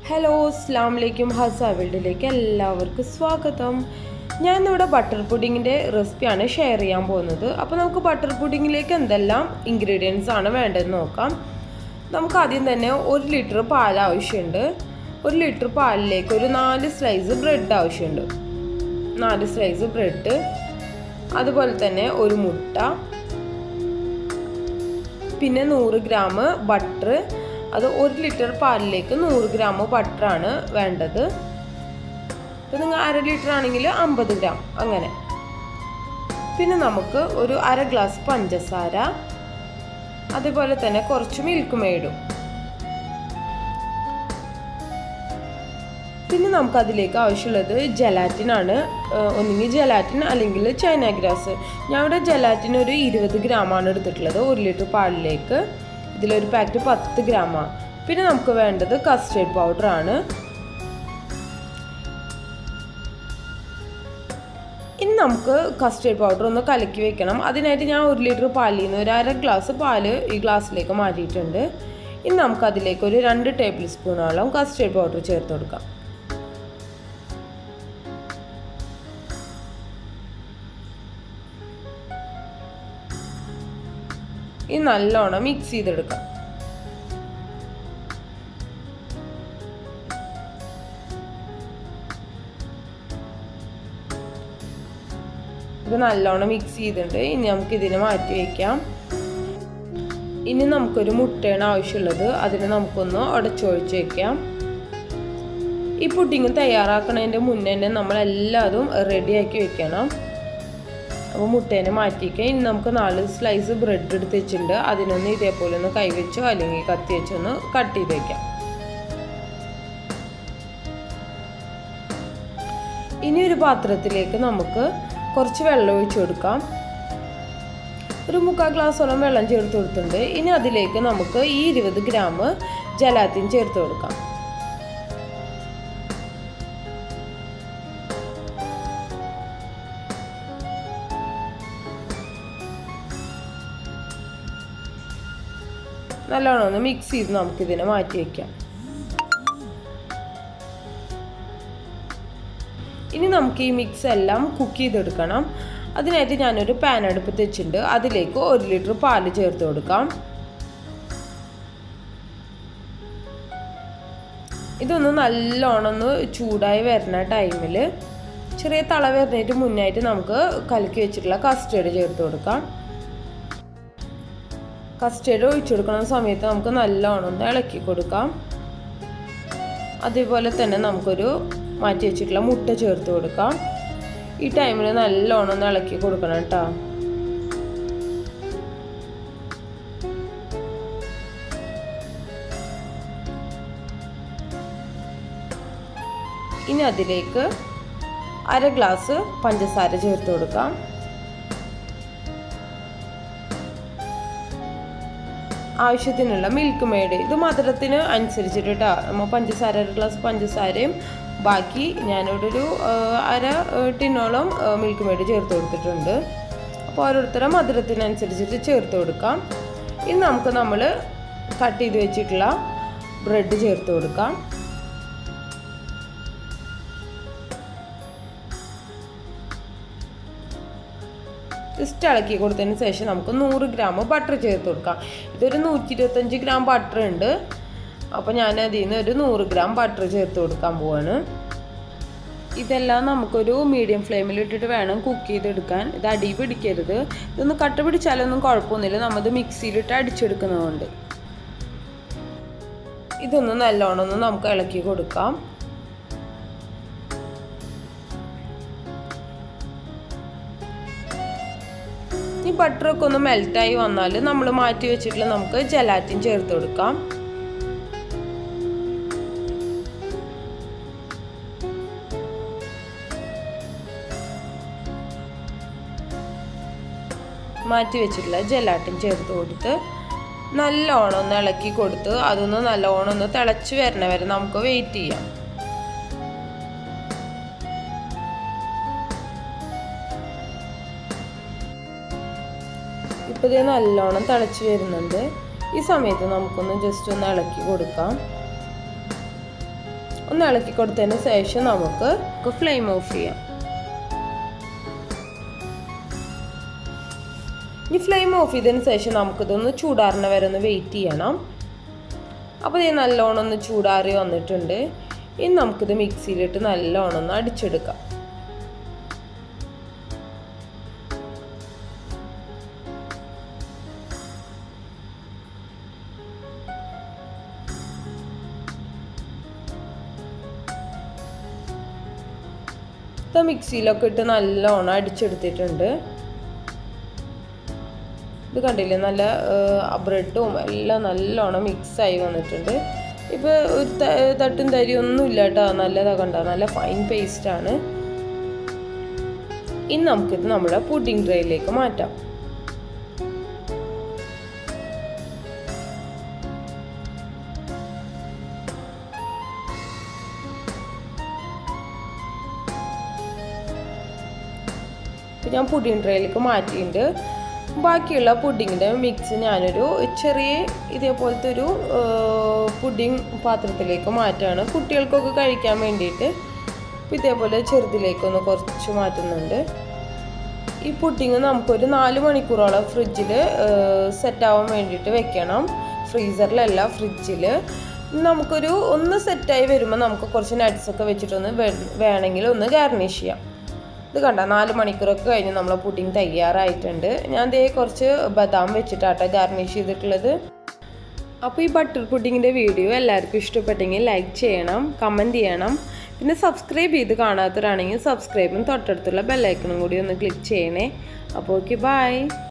hello അസ്ലാം വലൈക്കും ഹസ വേൾഡിലേക്ക് എല്ലാവർക്കും സ്വാഗതം ഞാൻ ഇന്നിവിടെ ബട്ടർ പുഡിങ്ങിൻ്റെ റെസിപ്പിയാണ് ഷെയർ ചെയ്യാൻ പോകുന്നത് അപ്പോൾ നമുക്ക് ബട്ടർ പുഡിങ്ങിലേക്ക് എന്തെല്ലാം ഇൻഗ്രീഡിയൻസ് ആണ് വേണ്ടതെന്ന് നോക്കാം നമുക്ക് ആദ്യം തന്നെ ഒരു ലിറ്റർ പാൽ ആവശ്യമുണ്ട് ഒരു ലിറ്റർ പാലിലേക്ക് ഒരു നാല് സ്ലൈസ് ബ്രെഡ് ആവശ്യമുണ്ട് നാല് സ്ലൈസ് ബ്രെഡ് അതുപോലെ തന്നെ ഒരു മുട്ട പിന്നെ നൂറ് ഗ്രാം ബട്ടർ അത് ഒരു ലിറ്റർ പാലിലേക്ക് നൂറ് ഗ്രാം ബട്ടറാണ് വേണ്ടത് ഇപ്പം നിങ്ങൾ അര ലിറ്റർ ആണെങ്കിൽ അമ്പത് ഗ്രാം അങ്ങനെ പിന്നെ നമുക്ക് ഒരു അര ഗ്ലാസ് പഞ്ചസാര അതുപോലെ തന്നെ കുറച്ച് മിൽക്ക് മെയ്ഡും പിന്നെ നമുക്ക് അതിലേക്ക് ആവശ്യമുള്ളത് ജലാറ്റിൻ ആണ് ഒന്നുകിൽ ജലാറ്റിൻ അല്ലെങ്കിൽ ചൈന ഗ്രാസ് ഞാൻ ഇവിടെ ജലാറ്റിൻ ഒരു ഇരുപത് ഗ്രാമാണ് എടുത്തിട്ടുള്ളത് ഒരു ലിറ്റർ പാലിലേക്ക് ഇതിലൊരു പാക്കറ്റ് പത്ത് ഗ്രാമാണ് പിന്നെ നമുക്ക് വേണ്ടത് കസ്റ്റേർഡ് പൗഡർ ആണ് ഇനി നമുക്ക് കസ്റ്റേർഡ് പൗഡർ ഒന്ന് കലക്കി വെക്കണം അതിനായിട്ട് ഞാൻ ഒരു ലിറ്റർ പാലിൽ നിന്ന് ഒരു അര ഗ്ലാസ് പാല് ഈ ഗ്ലാസ്സിലേക്ക് മാറ്റിയിട്ടുണ്ട് ഇനി നമുക്ക് അതിലേക്ക് ഒരു രണ്ട് ടേബിൾ സ്പൂണോളം കസ്റ്റേർഡ് പൗഡർ ചേർത്ത് കൊടുക്കാം ഇത് നല്ലോണം മിക്സ് ചെയ്തെടുക്കാം ഇത് നല്ലോണം മിക്സ് ചെയ്തിട്ടുണ്ട് ഇനി നമുക്ക് ഇതിനെ മാറ്റി വയ്ക്കാം ഇനി നമുക്കൊരു മുട്ടയാണ് ആവശ്യമുള്ളത് അതിന് നമുക്കൊന്ന് ഉടച്ചൊഴിച്ച് വയ്ക്കാം ഈ പുഡിങ് തയ്യാറാക്കണതിൻ്റെ മുന്നേ തന്നെ നമ്മളെല്ലാതും റെഡിയാക്കി വെക്കണം അപ്പോൾ മുട്ടേനെ മാറ്റിക്കുക ഇനി നമുക്ക് നാല് സ്ലൈസ് ബ്രെഡ് എടുത്ത് വെച്ചിട്ടുണ്ട് അതിനൊന്ന് ഇതേപോലെ ഒന്ന് കൈവച്ചോ അല്ലെങ്കിൽ കത്തി വെച്ചോ ഒന്ന് കട്ട് ചെയ്ത് വെക്കാം ഇനി ഒരു പാത്രത്തിലേക്ക് നമുക്ക് കുറച്ച് വെള്ളം ഒഴിച്ചു കൊടുക്കാം ഒരു മുക്കാൽ ഗ്ലാസോളം വെള്ളം ചേർത്ത് കൊടുത്തിട്ടുണ്ട് ഇനി അതിലേക്ക് നമുക്ക് ഈ ഇരുപത് ഗ്രാം ജലാത്തിൻ ചേർത്ത് കൊടുക്കാം നല്ലോണം ഒന്ന് മിക്സ് ചെയ്ത് നമുക്കിതിനെ മാറ്റി വയ്ക്കാം ഇനി നമുക്ക് ഈ മിക്സ് എല്ലാം കുക്ക് ചെയ്തെടുക്കണം അതിനായിട്ട് ഞാനൊരു പാൻ അടുപ്പത്ത് വെച്ചിട്ടുണ്ട് അതിലേക്ക് ഒരു ലിറ്റർ പാല് ചേർത്ത് കൊടുക്കാം ഇതൊന്ന് നല്ലോണം ഒന്ന് ചൂടായി വരുന്ന ടൈമിൽ ചെറിയ തള വരുന്നതിന് മുന്നായിട്ട് നമുക്ക് കലക്കി വെച്ചിട്ടുള്ള കസ്റ്റേർഡ് ചേർത്ത് കൊടുക്കാം കസ്റ്റേർഡ് ഒഴിച്ചു കൊടുക്കുന്ന സമയത്ത് നമുക്ക് നല്ലോണം ഒന്ന് ഇളക്കി കൊടുക്കാം അതേപോലെ തന്നെ നമുക്കൊരു മാറ്റി വെച്ചിട്ടുള്ള മുട്ട ചേർത്ത് കൊടുക്കാം ഈ ടൈമിൽ നല്ലോണം ഒന്ന് ഇളക്കി കൊടുക്കണം കേട്ടോ ഇനി അതിലേക്ക് അര ഗ്ലാസ് പഞ്ചസാര ചേർത്ത് കൊടുക്കാം ആവശ്യത്തിനുള്ള മിൽക്ക് മെയ്ഡ് ഇത് മധുരത്തിന് അനുസരിച്ചിട്ട് കേട്ടോ നമ്മൾ പഞ്ചസാര അര ഗ്ലാസ് പഞ്ചസാരയും ബാക്കി ഞാനിവിടെ ഒരു അര ടിന്നോളം മിൽക്ക് മെയ്ഡ് ചേർത്ത് കൊടുത്തിട്ടുണ്ട് അപ്പോൾ ഓരോരുത്തരുടെ മധുരത്തിനനുസരിച്ചിട്ട് ചേർത്ത് കൊടുക്കാം ഇനി നമുക്ക് നമ്മൾ കട്ട് ചെയ്ത് വെച്ചിട്ടുള്ള ബ്രെഡ് ചേർത്ത് കൊടുക്കാം ജസ്റ്റ് ഇളക്കി കൊടുത്തതിന് ശേഷം നമുക്ക് നൂറ് ഗ്രാം ബട്ടർ ചേർത്ത് കൊടുക്കാം ഇതൊരു നൂറ്റി ഇരുപത്തഞ്ച് ഗ്രാം ബട്ടർ ഉണ്ട് അപ്പോൾ ഞാൻ അതിൽ നിന്ന് ഒരു നൂറ് ഗ്രാം ബട്ടർ ചേർത്ത് കൊടുക്കാൻ പോവാണ് ഇതെല്ലാം നമുക്കൊരു മീഡിയം ഫ്ലെയിമിൽ ഇട്ടിട്ട് വേണം കുക്ക് ചെയ്തെടുക്കാൻ ഇത് അടി പിടിക്കരുത് ഇതൊന്ന് കട്ട പിടിച്ചാലൊന്നും കുഴപ്പമൊന്നുമില്ല നമ്മത് മിക്സിയിലിട്ട് അടിച്ചെടുക്കുന്നതുകൊണ്ട് ഇതൊന്ന് നല്ലോണം ഒന്ന് നമുക്ക് ഇളക്കി കൊടുക്കാം ഈ ബട്ടറൊക്കെ ഒന്ന് മെൽറ്റായി വന്നാൽ നമ്മൾ മാറ്റി വെച്ചിട്ടുള്ള നമുക്ക് ജലാറ്റിൻ ചേർത്ത് കൊടുക്കാം മാറ്റി വെച്ചിട്ടുള്ള ജലാറ്റിൻ ചേർത്ത് കൊടുത്ത് നല്ലോണം ഒന്ന് ഇളക്കി കൊടുത്ത് അതൊന്ന് നല്ലോണം ഒന്ന് തിളച്ച് വരണ വരെ നമുക്ക് വെയിറ്റ് ചെയ്യാം ഇപ്പോൾ ഇത് നല്ലോണം തിളച്ച് വരുന്നുണ്ട് ഈ സമയത്ത് നമുക്കൊന്ന് ജസ്റ്റ് ഒന്ന് ഇളക്കി കൊടുക്കാം ഒന്ന് ഇളക്കി കൊടുത്തതിന് ശേഷം നമുക്ക് ഫ്ലെയിം ഓഫ് ചെയ്യാം ഈ ഫ്ലെയിം ഓഫ് ചെയ്തതിന് ശേഷം നമുക്കിതൊന്ന് ചൂടാറിന വരെ ഒന്ന് വെയിറ്റ് ചെയ്യണം അപ്പോൾ ഇത് നല്ലോണം ഒന്ന് ചൂടാറി വന്നിട്ടുണ്ട് ഇനി നമുക്കിത് മിക്സിയിലിട്ട് നല്ലോണം ഒന്ന് അടിച്ചെടുക്കാം ഇത് മിക്സിയിലൊക്കെ ഇട്ട് നല്ലോണം അടിച്ചെടുത്തിട്ടുണ്ട് ഇത് കണ്ടില്ലേ നല്ല ബ്രെഡും എല്ലാം നല്ലോണം മിക്സായി വന്നിട്ടുണ്ട് ഇപ്പോൾ ഒരു തട്ടും തരിയൊന്നും ഇല്ല കേട്ടോ നല്ലതാ കണ്ട നല്ല ഫൈൻ പേസ്റ്റാണ് ഇനി നമുക്കിത് നമ്മുടെ പുഡിംഗ് ട്രേയിലേക്ക് മാറ്റാം ഞാൻ പുഡിംഗ് ട്രേയിലേക്ക് മാറ്റിയിട്ടുണ്ട് ബാക്കിയുള്ള പുഡിങ്ങിൻ്റെ മിക്സ് ഞാനൊരു ചെറിയ ഇതേപോലത്തെ ഒരു പുഡിംഗ് പാത്രത്തിലേക്ക് മാറ്റുകയാണ് കുട്ടികൾക്കൊക്കെ കഴിക്കാൻ വേണ്ടിയിട്ട് ഇതേപോലെ ചെറുതിലേക്കൊന്ന് കുറച്ച് മാറ്റുന്നുണ്ട് ഈ പുഡിങ് നമുക്കൊരു നാല് മണിക്കൂറോളം ഫ്രിഡ്ജിൽ സെറ്റാവാൻ വേണ്ടിയിട്ട് വെക്കണം ഫ്രീസറിലല്ല ഫ്രിഡ്ജിൽ നമുക്കൊരു ഒന്ന് സെറ്റായി വരുമ്പോൾ നമുക്ക് കുറച്ച് നട്ട്സൊക്കെ വെച്ചിട്ടൊന്ന് വേണമെങ്കിൽ ഒന്ന് ഗാർണിഷ് ചെയ്യാം ഇത് കണ്ട നാല് മണിക്കൂറൊക്കെ കഴിഞ്ഞ് നമ്മളെ പുഡിങ് തയ്യാറായിട്ടുണ്ട് ഞാൻ ദേ കുറച്ച് ബദാം വെച്ചിട്ടാട്ടോ ഗാർണിഷ് ചെയ്തിട്ടുള്ളത് അപ്പോൾ ഈ ബട്ടർ പുഡിങ്ങിൻ്റെ വീഡിയോ എല്ലാവർക്കും ഇഷ്ടപ്പെട്ടെങ്കിൽ ലൈക്ക് ചെയ്യണം കമൻറ്റ് ചെയ്യണം പിന്നെ സബ്സ്ക്രൈബ് ചെയ്ത് കാണാത്തവരാണെങ്കിൽ സബ്സ്ക്രൈബും തൊട്ടടുത്തുള്ള ബെല്ലൈക്കണും കൂടി ഒന്ന് ക്ലിക്ക് ചെയ്യണേ അപ്പോൾ ഓക്കെ ബൈ